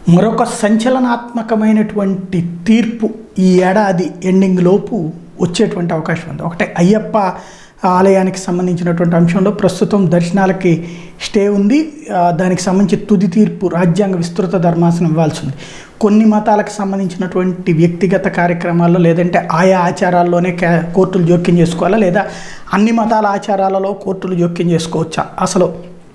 మరొక సంచలనాత్మకమైనటువంటి తీర్పు ఈ ఏడాది ఎండింగ్ లోపు వచ్చేటువంటి అవకాశం ఉంది ఒకటే అయ్యప్ప ఆలయానికి సంబంధించినటువంటి అంశంలో ప్రస్తుతం దర్శనాలకి స్టే ఉంది ఆ, దానికి సంబంధించి తుది తీర్పు రాజ్యాంగ విస్తృత ధర్మాసనం ఇవ్వాల్సి ఉంది కొన్ని మతాలకు సంబంధించినటువంటి వ్యక్తిగత కార్యక్రమాల్లో లేదంటే ఆయా ఆచారాల్లోనే కే- కోర్టులు జోక్యం చేసుకోవాలా లేదా అన్ని మతాల ఆచారాలలో కోర్టులు జోక్యం చేసుకోవచ్చా అసలు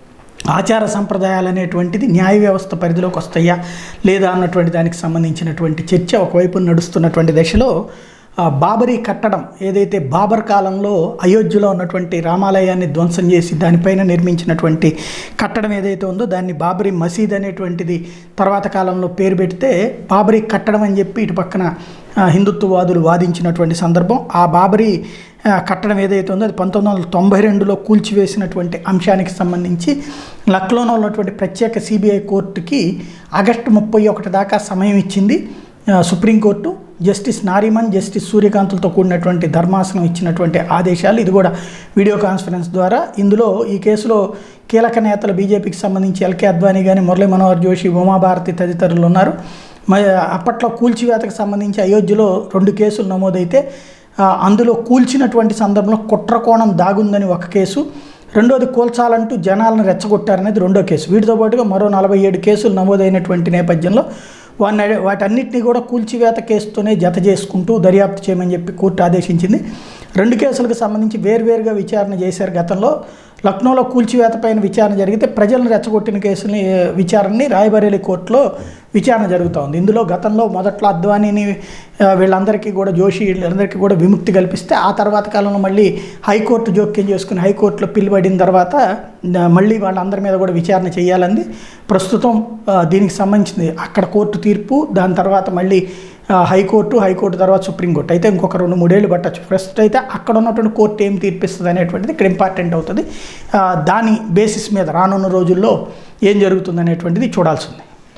ఆచార సంప్రదాయాలు అనేటువంటిది న్యాయ వ్యవస్థ పరిధిలోకి వస్తాయా లేదా అన్నటువంటి దానికి సంబంధించినటువంటి చర్చ ఒకవైపు నడుస్తున్నటువంటి దశలో ఆ, బాబరీ కట్టడం ఏదైతే బాబర్ కాలంలో అయోధ్యలో ఉన్నటువంటి రామాలయాన్ని ధ్వంసం చేసి దానిపైన నిర్మించినటువంటి కట్టడం ఏదైతే ఉందో దాన్ని బాబరీ మసీద్ అనేటువంటిది తర్వాత కాలంలో పేరు పెడితే బాబరీ కట్టడం అని చెప్పి ఇటు పక్కన ఆ, హిందుత్వవాదులు వాదించినటువంటి సందర్భం ఆ బాబరీ ఆ, కట్టడం ఏదైతే ఉందో అది పంతొమ్మిది వందల తొంభై రెండులో కూల్చివేసినటువంటి అంశానికి సంబంధించి లక్నోలో ఉన్నటువంటి ప్రత్యేక సిబిఐ కోర్టుకి ఆగస్టు ముప్పై ఒకటి దాకా సమయం ఇచ్చింది ఆ, సుప్రీంకోర్టు జస్టిస్ నారిమన్ జస్టిస్ సూర్యకాంతులతో కూడినటువంటి ధర్మాసనం ఇచ్చినటువంటి ఆదేశాలు ఇది కూడా వీడియో కాన్ఫరెన్స్ ద్వారా ఇందులో ఈ కేసులో కీలక నేతలు బీజేపీకి సంబంధించి ఎల్కే అద్వానీ కానీ మురళీ మనోహర్ జోషి ఉమాభారతి తదితరులు ఉన్నారు మరి అప్పట్లో కూల్చివేతకు సంబంధించి అయోధ్యలో రెండు కేసులు నమోదైతే ఆ, అందులో కూల్చినటువంటి సందర్భంలో కుట్రకోణం దాగుందని ఒక కేసు రెండోది కూల్చాలంటూ జనాలను రెచ్చగొట్టారనేది రెండో కేసు వీటితో పాటుగా మరో నలభై ఏడు కేసులు నమోదైనటువంటి నేపథ్యంలో వాటిని వాటన్నిటిని కూడా కూల్చివేత కేసుతోనే జత చేసుకుంటూ దర్యాప్తు చేయమని చెప్పి కోర్టు ఆదేశించింది రెండు కేసులకు సంబంధించి వేర్వేరుగా విచారణ చేశారు గతంలో లక్నోలో కూల్చివేత పైన విచారణ జరిగితే ప్రజలను రెచ్చగొట్టిన కేసుని ఏ, విచారణని రాయబరేలి కోర్టులో విచారణ జరుగుతూ ఉంది ఇందులో గతంలో మొదట్లో అద్వానీని ఆ, వీళ్ళందరికీ కూడా జోషి వీళ్ళందరికీ కూడా విముక్తి కల్పిస్తే ఆ తర్వాత కాలంలో మళ్ళీ హైకోర్టు జోక్యం చేసుకుని హైకోర్టులో పిలువడిన తర్వాత ఆ, మళ్ళీ వాళ్ళందరి మీద కూడా విచారణ చేయాలంది ప్రస్తుతం ఆ, దీనికి సంబంధించింది అక్కడ కోర్టు తీర్పు దాని తర్వాత మళ్ళీ ఆ, హైకోర్టు హైకోర్టు తర్వాత సుప్రీంకోర్టు అయితే ఇంకొక రెండు మూడేళ్ళు పట్టచ్చు ప్రస్తుతం అయితే అక్కడ ఉన్నటువంటి కోర్టు ఏం తీర్పిస్తుంది అనేటువంటిది ఇక్కడ ఇంపార్టెంట్ అవుతుంది ఆ, దాని బేసిస్ మీద రానున్న రోజుల్లో ఏం జరుగుతుంది అనేటువంటిది చూడాల్సి ఉంది